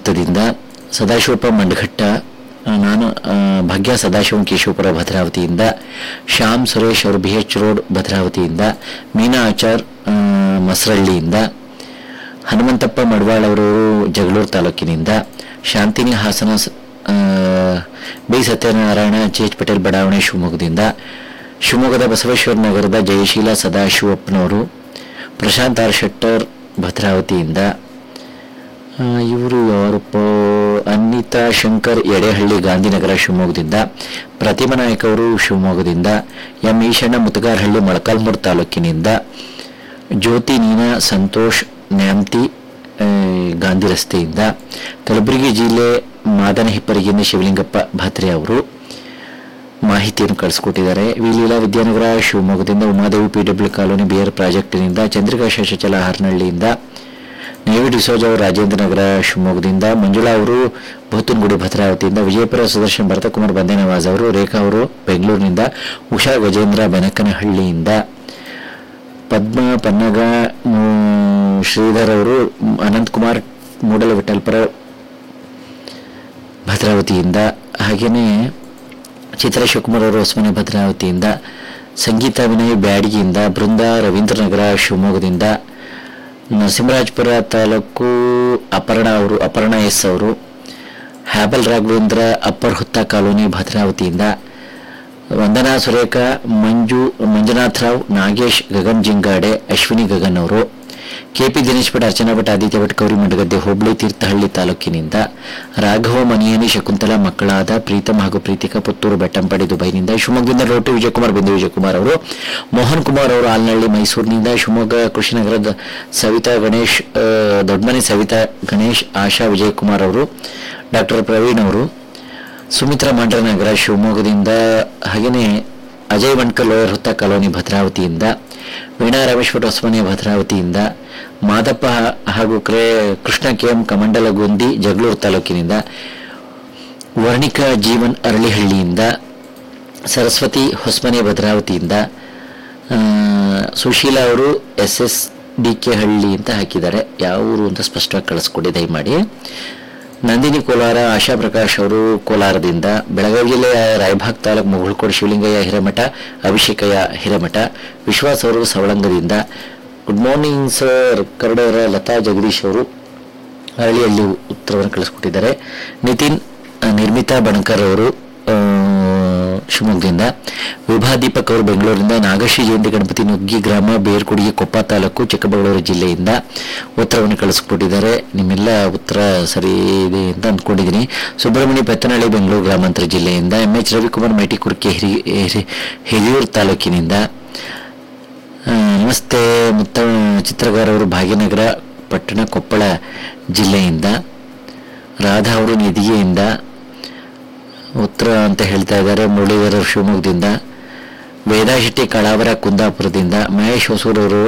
ವೃತ್ತದಿಂದ ಸದಾಶಿವಪ್ಪ ಮಂಡಘಟ್ಟ ಆ, ನಾನು ಆ, ಭಾಗ್ಯ ಸದಾಶಿವಂ ಕೇಶವಪುರ ಭದ್ರಾವತಿಯಿಂದ ಶ್ಯಾಮ್ ಸುರೇಶ್ ಅವರು ಬಿ ಎಚ್ ರೋಡ್ ಭದ್ರಾವತಿಯಿಂದ ಮೀನಾ ಆಚಾರ್ ಆ, ಮಸರಳ್ಳಿಯಿಂದ ಹನುಮಂತಪ್ಪ ಮಡ್ವಾಳ್ ಅವರು ಜಗಳೂರು ತಾಲೂಕಿನಿಂದ ಶಾಂತಿನಿ ಹಾಸನ ಸ- ಆ, B Satyanarayana G H Patel ಬಡಾವಣೆ ಶಿವಮೊಗ್ಗದಿಂದ ಶಿವಮೊಗ್ಗದ ಬಸವೇಶ್ವರ ನಗರದ ಜಯಶೀಲ ಸದಾಶಿವಪ್ಪನವರು ಪ್ರಶಾಂತ್ ಆರ್ ಶೆಟ್ಟರ್ ಭದ್ರಾವತಿಯಿಂದ ಆ, ಇವರು ಯಾರಪ್ಪ ಅನ್ವಿತಾ ಶಂಕರ್ ಎಡೆಹಳ್ಳಿ ಗಾಂಧಿನಗರ ಶಿವಮೊಗ್ಗದಿಂದ ಪ್ರತಿಮಾ ನಾಯಕ್ ಅವರು ಶಿವಮೊಗ್ಗದಿಂದ ಎಂ ಈಶಣ್ಣ ಮುತಗಾರಹಳ್ಳಿ ಮೊಳಕಾಲ್ಮೂರು ತಾಲೂಕಿನಿಂದ ಜ್ಯೋತಿ ನೀನಾ ಸಂತೋಷ್ ನ್ಯಾಮ್ತಿ ಆ, ಗಾಂಧಿ ರಸ್ತೆಯಿಂದ ಕಲಬುರಗಿ ಜಿಲ್ಲೆ ಮಾದನ ಹಿಪ್ಪರಿಗಿಂದ ಶಿವಲಿಂಗಪ್ಪ ಭಾತ್ರೆ ಅವರು ಮಾಹಿತಿಯನ್ನು ಕಳಿಸ್ಕೊಟ್ಟಿದ್ದಾರೆ ವಿ ಲೀಲಾ ವಿದ್ಯಾನಗರ ಶಿವಮೊಗ್ಗದಿಂದ ಉಮಾದೇವಿ ಪಿಡಬ್ಲ್ಯೂ ಕಾಲೋನಿ ಬಿಆರ್ ಪ್ರಾಜೆಕ್ಟಿನಿಂದ ಚಂದ್ರಿಕಾ ಶೇಷಚಲ ಹರನಹಳ್ಳಿಯಿಂದ ನೇವಿ ಡಿಸೋಜ್ ಅವರು ರಾಜೇಂದ್ರ ನಗರ ಶಿವಮೊಗ್ಗದಿಂದ ಮಂಜುಳಾ ಅವರು ಬೋತನಗುಡಿ ಭದ್ರಾವತಿಯಿಂದ ವಿಜಯಪುರ ಸುದರ್ಶನ್ ಭರತಕುಮಾರ್ ಬಂದೇನವಾಜ್ ಅವರು ರೇಖಾ ಅವರು ಬೆಂಗಳೂರಿನಿಂದ ಉಷಾ ಗಜೇಂದ್ರ ಬೆನಕನಹಳ್ಳಿಯಿಂದ ಪದ್ಮ ಪನ್ನಗ ಮೂ- ಶ್ರೀಧರ್ ಅವರು ಅನಂತಕುಮಾರ್ ಮೂಡಲ ವಿಠಲ್ಪುರ ಭದ್ರಾವತಿಯಿಂದ ಹಾಗೆಯೇ ಚಿತ್ರ ಶಿವಕುಮಾರ್ ಅವರು ಹೊಸಮನೆ ಭದ್ರಾವತಿಯಿಂದ ಸಂಗೀತ ವಿನಯ್ ಬ್ಯಾಡಗಿಯಿಂದ ಬೃಂದ ರವೀಂದ್ರನಗರ ಶಿವಮೊಗ್ಗದಿಂದ ನರಸಿಂಹರಾಜಪುರ ತಾಲೂಕು ಅಪರ್ಣ ಅವರು ಅಪರ್ಣ ಎಸ್ ಅವರು ಹ್ಯಾಬಲ್ ರಾಘವೇಂದ್ರ ಅಪ್ಪರ್ ಹುತ್ತ ಕಾಲೋನಿ ಭದ್ರಾವತಿಯಿಂದ ವಂದನಾ ಸುರೇಖ ಮಂಜು ಮಂಜುನಾಥ್ ರಾವ್ ನಾಗೇಶ್ ಗಗನ್ ಜಿಂಗಾಡೆ ಅಶ್ವಿನಿ ಗಗನ್ ಅವರು ಕೆಪಿ ದಿನೇಶ್ ಭಟ್ ಅರ್ಚನಾ ಭಟ್ ಆದಿತ್ಯ ಭಟ್ ಗೌರಿ ಮಂಡಗದ್ದೆ ಹೋಬಳಿ ತೀರ್ಥಹಳ್ಳಿ ತಾಲೂಕಿನಿಂದ ರಾಘವ ಮನಿಯನಿ ಶಕುಂತಲಾ ಮಕ್ಕಳಾದ ಪ್ರೀತಮ್ ಹಾಗೂ ಪ್ರೀತಿಕಾ ಪುತ್ತೂರು ಬೆಟ್ಟಂಪಡಿ ದುಬೈನಿಂದ ಶಿವಮೊಗ್ಗದಿಂದ ರೋಟು ವಿಜಯಕುಮಾರ್ ಬಿಂದು ವಿಜಯಕುಮಾರ್ ಅವರು ಮೋಹನ್ ಕುಮಾರ್ ಅವರು ಆಲ್ನಹಳ್ಳಿ ಮೈಸೂರಿನಿಂದ ಶಿವಮೊಗ್ಗ ಕೃಷಿನಗರದ ಸವಿತಾ ಗಣೇಶ್ ಆ, ದೊಡ್ಡಮನೆ ಸವಿತಾ ಗಣೇಶ್ ಆಶಾ ವಿಜಯಕುಮಾರ್ ಅವರು ಡಾಕ್ಟರ್ ಪ್ರವೀಣ್ ಅವರು ಸುಮಿತ್ರಾ ಮಾಂಡ್ರನಗರ ಶಿವಮೊಗ್ಗದಿಂದ ಹಾಗೆಯೇ ಅಜಯ್ ವಣ್ಕರ್ ಲೋಯರ್ ಹುತ್ತ ಕಾಲೋನಿ ಭದ್ರಾವತಿಯಿಂದ ವೀಣಾ ರಮೇಶ್ವರ ಹೊಸಮನೆ ಭದ್ರಾವತಿಯಿಂದ ಮಾದಪ್ಪ ಹ- ಹಾಗೂ ಕ್ರೇ ಕೃಷ್ಣ ಕೆ ಎಂ ಕಮಂಡಲಗುಂದಿ ಜಗಳೂರು ತಾಲೂಕಿನಿಂದ ವರ್ಣಿಕಾ ಜೀವನ್ ಅರಳಿಹಳ್ಳಿಯಿಂದ ಸರಸ್ವತಿ ಹೊಸಮನೆ ಭದ್ರಾವತಿಯಿಂದ ಆ, ಸುಶೀಲಾ ಅವರು ಎಸ್ ಎಸ್ ಡಿ ಕೆ ಹಳ್ಳಿ ಅಂತ ಹಾಕಿದ್ದಾರೆ ಯಾವ ಊರು ಅಂತ ಸ್ಪಷ್ಟವಾಗಿ ಕಳಿಸ್ಕೊಡಿ ದಯಮಾಡಿ ನಂದಿನಿ ಕೋಲಾರ ಆಶಾ ಪ್ರಕಾಶ್ ಅವರು ಕೋಲಾರದಿಂದ ಬೆಳಗಾವಿ ಜಿಲ್ಲೆಯ ರಾಯಭಾಗ್ ತಾಲೂಕು ಮುಗುಳ್ಕೋಡು ಶಿವಲಿಂಗಯ್ಯ ಹಿರೇಮಠ ಅಭಿಷೇಕಯ್ಯ ಹಿರೇಮಠ ವಿಶ್ವಾಸ್ ಅವರು ಸವಳಂಗದಿಂದ ಗುಡ್ ಮಾರ್ನಿಂಗ್ ಸರ್ ಕರಡರ ಲತಾ ಜಗದೀಶ್ ಅವರು ಹಳ್ಳಿಯಲ್ಲಿ ಉತ್ತರವನ್ನು ಕಳಿಸ್ಕೊಟ್ಟಿದ್ದಾರೆ ನಿತಿನ್ ಆ, ನಿರ್ಮಿತಾ ಬಣಕರ್ ಅವರು ಆ, ಶಿವಮೊಗ್ಗದಿಂದ ವಿಭಾ ದೀಪಕ್ ಅವರು ಬೆಂಗಳೂರಿನಿಂದ ನಾಗಶ್ರೀ ಜಯಂತಿ ಗಣಪತಿ ನುಗ್ಗಿ ಗ್ರಾಮ ಬೇರ್ಕುಡಿಗೆ ಕೊಪ್ಪ ತಾಲೂಕು ಚಿಕ್ಕಮಗಳೂರು ಜಿಲ್ಲೆಯಿಂದ ಉತ್ತರವನ್ನು ಕಳಿಸ್ಕೊಟ್ಟಿದ್ದಾರೆ ನಿಮ್ಮೆಲ್ಲ ಉತ್ತರ ಸರಿ ಇದೆ ಅಂತ ಅಂದ್ಕೊಂಡಿದ್ದೀನಿ ಸುಬ್ರಹ್ಮಣ್ಯ ಬೆತ್ತನಹಳ್ಳಿ ಬೆಂಗಳೂರು ಗ್ರಾಮಾಂತರ ಜಿಲ್ಲೆಯಿಂದ ಎಂ ಎಚ್ ರವಿಕುಮಾರ್ ಮೈಟಿಕುರ್ಕೆ ಹಿರಿ ಹಿರಿ- ಹಿರಿಯೂರು ತಾಲೂಕಿನಿಂದ ಆ, ನಮಸ್ತೆ ಮುತ್ತ ಚಿತ್ರಗಾರ ಅವರು ಭಾಗ್ಯನಗರ ಪಟ್ಟಣ ಕೊಪ್ಪಳ ಜಿಲ್ಲೆಯಿಂದ ರಾಧಾ ಅವರು ನಿಧಿಗೆಯಿಂದ ಉತ್ತರ ಅಂತ ಹೇಳ್ತಾ ಇದ್ದಾರೆ ಮುರಳೀಧರ ಅವರು ಶಿವಮೊಗ್ಗದಿಂದ ವೇದಾ ಶೆಟ್ಟಿ ಕಳಾವರ ಕುಂದಾಪುರದಿಂದ ಮಹೇಶ್ ಹೊಸೂರವರು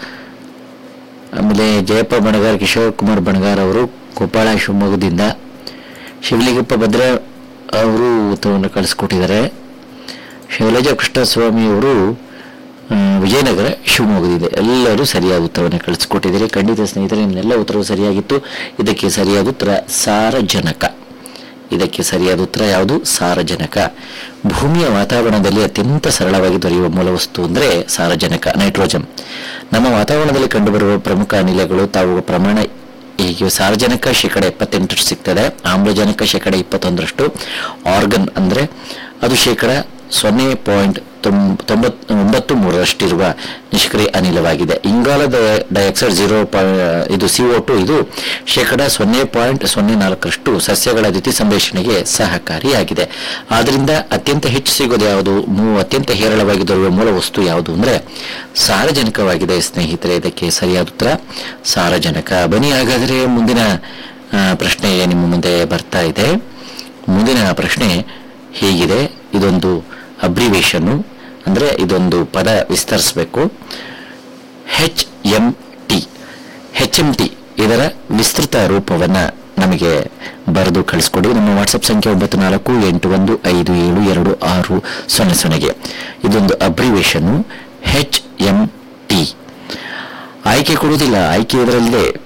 ಆಮೇಲೆ ಜಯಪ್ಪ ಬಣಗಾರ್ ಕಿಶೋರ್ ಕುಮಾರ್ ಬಣಗಾರ್ ಅವರು ಕೊಪ್ಪಳ ಶಿವಮೊಗ್ಗದಿಂದ ಶಿವಲಿಂಗಪ್ಪ ಭದ್ರ ಅವರು ಉತ್ತರವನ್ನು ಕಳಿಸ್ಕೊಟ್ಟಿದ್ದಾರೆ ಶೈಲಜಾ ಕೃಷ್ಣಸ್ವಾಮಿ ಅವರು ಆ, ವಿಜಯನಗರ ಶಿವಮೊಗ್ಗದಿಂದ ಎಲ್ಲರೂ ಸರಿಯಾದ ಉತ್ತರವನ್ನು ಕಳಿಸ್ಕೊಟ್ಟಿದ್ದಾರೆ ಖಂಡಿತ ಸ್ನೇಹಿತರೆ ನಿಮ್ಮೆಲ್ಲ ಉತ್ತರವು ಸರಿಯಾಗಿತ್ತು ಇದಕ್ಕೆ ಸರಿಯಾದ ಉತ್ತರ ಸಾರಜನಕ ಇದಕ್ಕೆ ಸರಿಯಾದ ಉತ್ತರ ಯಾವುದು ಸಾರಜನಕ ಭೂಮಿಯ ವಾತಾವರಣದಲ್ಲಿ ಅತ್ಯಂತ ಸರಳವಾಗಿ ದೊರೆಯುವ ಮೂಲವಸ್ತು ಅಂದರೆ ಸಾರಜನಕ ನೈಟ್ರೋಜನ್ ನಮ್ಮ ವಾತಾವರಣದಲ್ಲಿ ಕಂಡುಬರುವ ಪ್ರಮುಖ ಅನಿಲಗಳು ತಾವು ಪ್ರಮಾಣ ಹೀಗೆ ಸಾರಜನಕ ಶೇಕಡ ಎಪ್ಪತ್ತೆಂಟರಷ್ಟು ಸಿಗ್ತದೆ ಆಮ್ಲಜನಕ ಶೇಕಡ ಇಪ್ಪತ್ತೊಂದರಷ್ಟು ಆರ್ಗನ್ ಅಂದರೆ ಅದು ಶೇಕಡ ಸೊನ್ನೆ ಪಾಯಿಂಟ್ ತೊಂಬತ್ ಒಂಬತ್ತು ಮೂರರಷ್ಟಿರುವ ನಿಷ್ಕ್ರಿಯ ಅನಿಲವಾಗಿದೆ ಇಂಗಾಲದ ಡೈಆಕ್ಸೈಡ್ ಜೀರೋ ಇದು ಸಿ ಒ ಟು ಇದು ಶೇಕಡ ಸೊನ್ನೆ ಪಾಯಿಂಟ್ ಸೊನ್ನೆ ನಾಲ್ಕರಷ್ಟು ಸಸ್ಯಗಳ ದ್ಯುತಿ ಸಂಶ್ಲೇಷಣೆಗೆ ಸಹಕಾರಿಯಾಗಿದೆ ಆದ್ದರಿಂದ ಅತ್ಯಂತ ಹೆಚ್ಚು ಸಿಗೋದು ಯಾವುದು ಮೂ- ಅತ್ಯಂತ ಹೇರಳವಾಗಿ ದೊರೆಯುವ ಮೂಲ ವಸ್ತು ಯಾವುದು ಅಂದರೆ ಸಾರಜನಕವಾಗಿದೆ ಸ್ನೇಹಿತರೆ ಇದಕ್ಕೆ ಸರಿಯಾದ ಉತ್ತರ ಸಾರಜನಕ ಬನ್ನಿ ಹಾಗಾದರೆ ಮುಂದಿನ ಆ, ಪ್ರಶ್ನೆ ನಿಮ್ಮ ಮುಂದೆ ಬರ್ತಾ ಇದೆ ಮುಂದಿನ ಪ್ರಶ್ನೆ ಹೀಗಿದೆ ಇದೊಂದು ಅಬ್ರಿವೇಷನ್ನು ಅಂದರೆ ಇದೊಂದು ಪದ ವಿಸ್ತರಿಸಬೇಕು H M T H M T ಇದರ ವಿಸ್ತೃತ ರೂಪವನ್ನು ನಮಗೆ ಬರೆದು ಕಳಿಸ್ಕೊಡಿ ನಮ್ಮ ವಾಟ್ಸಪ್ ಸಂಖ್ಯೆ ಒಂಬತ್ತು ನಾಲ್ಕು ಎಂಟು ಒಂದು ಐದು ಏಳು ಎರಡು ಆರು ಸೊನ್ನೆ ಸೊನ್ನೆಗೆ ಇದೊಂದು ಅಬ್ರಿವೇಷನ್ನು ಹೆಚ್ ಎಂ ಟಿ ಆಯ್ಕೆ ಕೊಡುವುದಿಲ್ಲ ಆಯ್ಕೆ ಇದರಲ್ಲಿದೆ